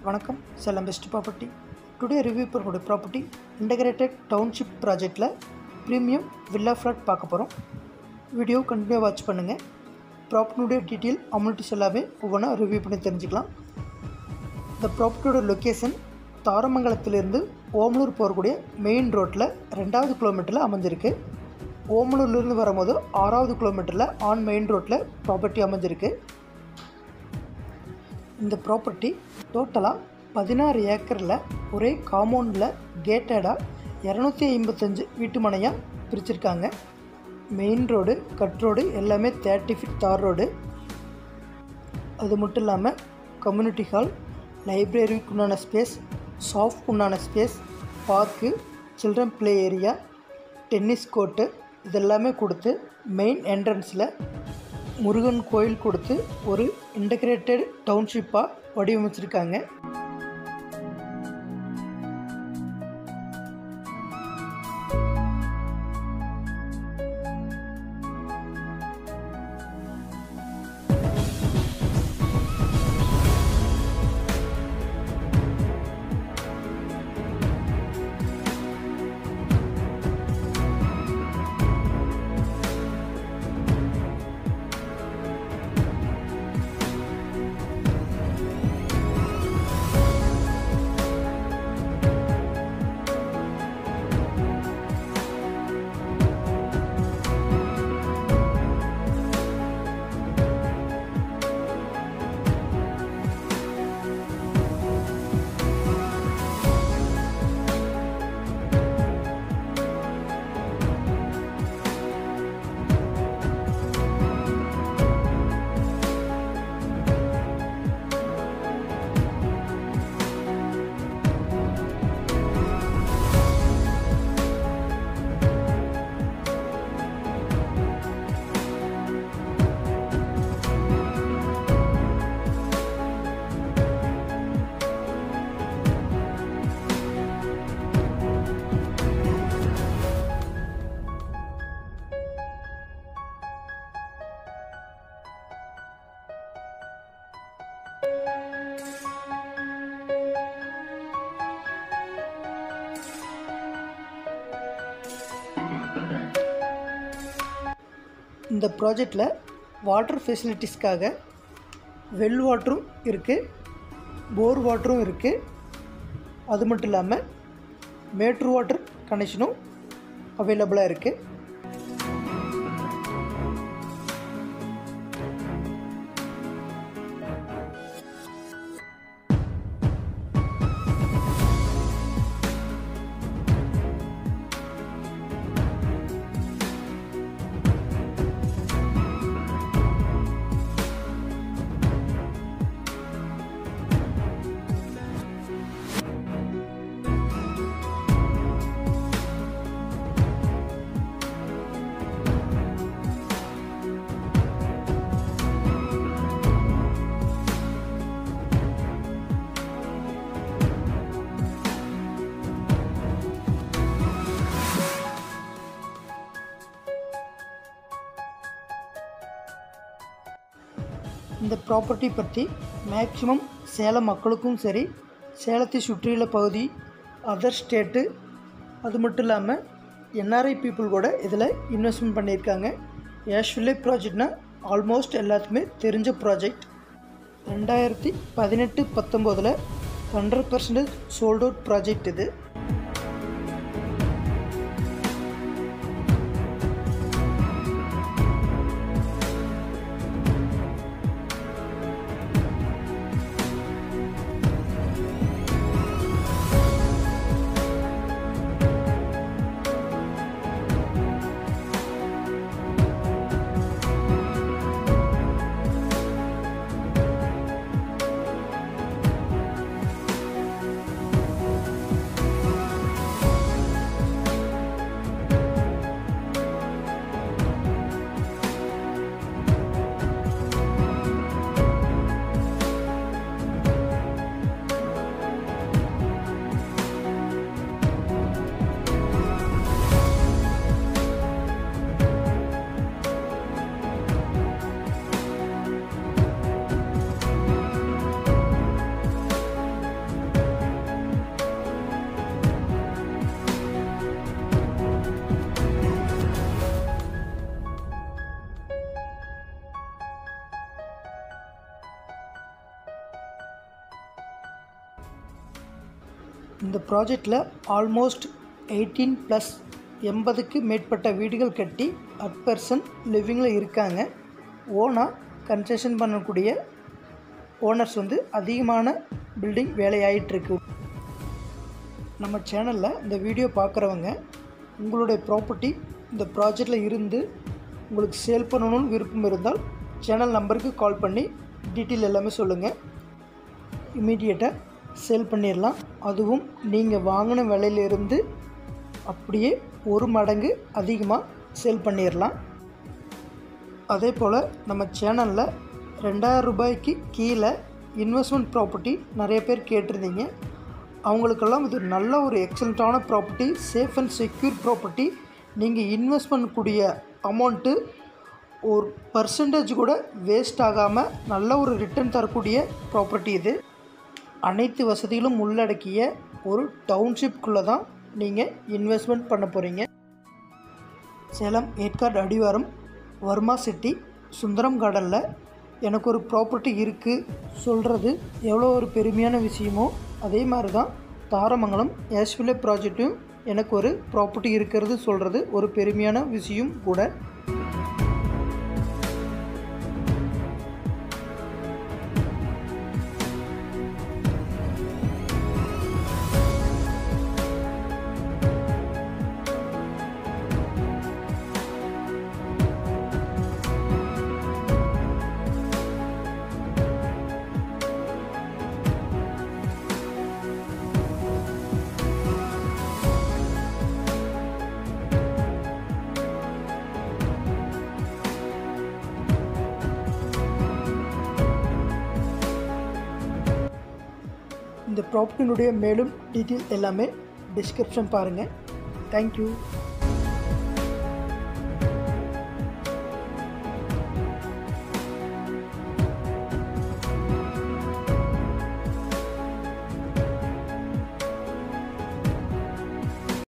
வணக்கம் செல்லம் best property today review பண்ணக்கூடிய ப்ராப்பர்ட்டி இன்டகிரேட்டட் டவுன்ஷிப் ப்ராஜெக்டில் ப்ரீமியம் வில்லா ஃப்ளாட் பார்க்க போகிறோம் வீடியோ கண்டினியூ வாட்ச் பண்ணுங்கள் ப்ராப்பர்ட்டியுடைய டீட்டெயில் அம்யூனிட்டிஸ் எல்லாமே ஒவ்வொன்றா ரிவ்யூ பண்ணி தெரிஞ்சுக்கலாம் இந்த ப்ராப்பர்ட்டியோட லொக்கேஷன் தாரமங்கலத்திலிருந்து ஓமலூர் போகக்கூடிய மெயின் ரோட்டில் ரெண்டாவது கிலோமீட்டரில் அமைஞ்சிருக்கு ஓமலூர்லேருந்து வரும்போது ஆறாவது கிலோமீட்டரில் ஆன் மெயின் ரோட்டில் ப்ராப்பர்ட்டி அமைஞ்சிருக்கு இந்த ப்ராப்பர்ட்டி டோட்டலாக பதினாறு ஏக்கரில் ஒரே காம்பவுண்டில் கேட்டடாக இரநூத்தி ஐம்பத்தஞ்சு வீட்டு மனையாக பிரிச்சிருக்காங்க மெயின் ரோடு கட் ரோடு எல்லாமே தேர்ட்டி ஃபீட் தார் ரோடு அது மட்டும் இல்லாமல் கம்யூனிட்டி ஹால் லைப்ரரிக்கு உண்டான ஸ்பேஸ் ஷாப்க்கு உண்டான ஸ்பேஸ் பார்க்கு children play area tennis court இதெல்லாமே கொடுத்து மெயின் என்ட்ரன்ஸில் முருகன் கோயில் கொடுத்து ஒரு இன்டகிரேட்டட் டவுன்ஷிப்பாக வடிவமைச்சிருக்காங்க இந்த ப்ராஜெக்டில் வாட்டர் ஃபெசிலிட்டிஸ்க்காக வெல் வாட்டரும் இருக்குது போர் வாட்டரும் இருக்குது அது மட்டும் இல்லாமல் மேட்ரு வாட்டர் கனெக்ஷனும் அவைலபிளாக இருக்குது இந்த ப்ராப்பர்ட்டி பற்றி மேக்ஸிமம் சேலம் மக்களுக்கும் சரி சேலத்தை சுற்றியுள்ள பகுதி அதர் ஸ்டேட்டு அது மட்டும் இல்லாமல் என்ஆர்ஐ பீப்புள் கூட இதில் இன்வெஸ்ட்மெண்ட் பண்ணியிருக்காங்க ஏஷ்வில்லே ப்ராஜெக்ட்னால் ஆல்மோஸ்ட் எல்லாத்துக்குமே தெரிஞ்ச ப்ராஜெக்ட் ரெண்டாயிரத்தி பதினெட்டு பத்தொம்போதில் hundred percentage sold out project இது இந்த ப்ராஜெக்டில் ஆல்மோஸ்ட் எயிட்டீன் ப்ளஸ் எண்பதுக்கு மேற்பட்ட வீடுகள் கட்டி அட் பர்சன் லிவிங்கில் இருக்காங்க ஓனாக கன்ஸ்ட்ரக்ஷன் பண்ணக்கூடிய ஓனர்ஸ் வந்து அதிகமான பில்டிங் வேலையாயிட்டிருக்கு நம்ம சேனலில் இந்த வீடியோ பார்க்குறவங்க உங்களுடைய ப்ராப்பர்ட்டி இந்த ப்ராஜெக்டில் இருந்து உங்களுக்கு சேல் பண்ணணும்னு விருப்பம் இருந்தால் சேனல் நம்பருக்கு கால் பண்ணி டீட்டெயில் எல்லாமே சொல்லுங்கள் இமீடியட்டாக சேல் பண்ணிடலாம் அதுவும் நீங்கள் வாங்கின விலையிலிருந்து அப்படியே ஒரு மடங்கு அதிகமாக சேல் பண்ணிடலாம் அதே போல் நம்ம சேனலில் ரெண்டாயிரம் ரூபாய்க்கு கீழே இன்வெஸ்ட்மெண்ட் ப்ராப்பர்ட்டி நிறைய பேர் கேட்டிருந்தீங்க அவங்களுக்கெல்லாம் இது நல்ல ஒரு எக்ஸலண்ட்டான property safe and secure property நீங்கள் இன்வெஸ்ட் பண்ணக்கூடிய அமௌண்ட்டு ஒரு பர்சன்டேஜ் கூட வேஸ்ட் ஆகாமல் நல்ல ஒரு ரிட்டர்ன் தரக்கூடிய ப்ராப்பர்ட்டி இது அனைத்து வசதிகளும் உள்ளடக்கிய ஒரு டவுன்ஷிப்குள்ளே தான் நீங்கள் இன்வெஸ்ட்மெண்ட் பண்ண போகிறீங்க சேலம் ஏற்காடு அடிவாரம் வர்மா சிட்டி சுந்தரம் கார்டனில் எனக்கு ஒரு ப்ராப்பர்ட்டி இருக்குது சொல்கிறது எவ்வளோ ஒரு பெருமையான விஷயமோ அதே மாதிரி தான் தாரமங்கலம் ஏஸ்விலே ப்ராஜெக்ட்டும் எனக்கு ஒரு ப்ராப்பர்ட்டி இருக்கிறது சொல்கிறது ஒரு பெருமையான விஷயம் கூட இந்த ப்ராப்பர்ட்டினுடைய மேலும் டீட்டெயில் எல்லாமே டிஸ்கிரிப்ஷன் பாருங்கள் தேங்க்யூ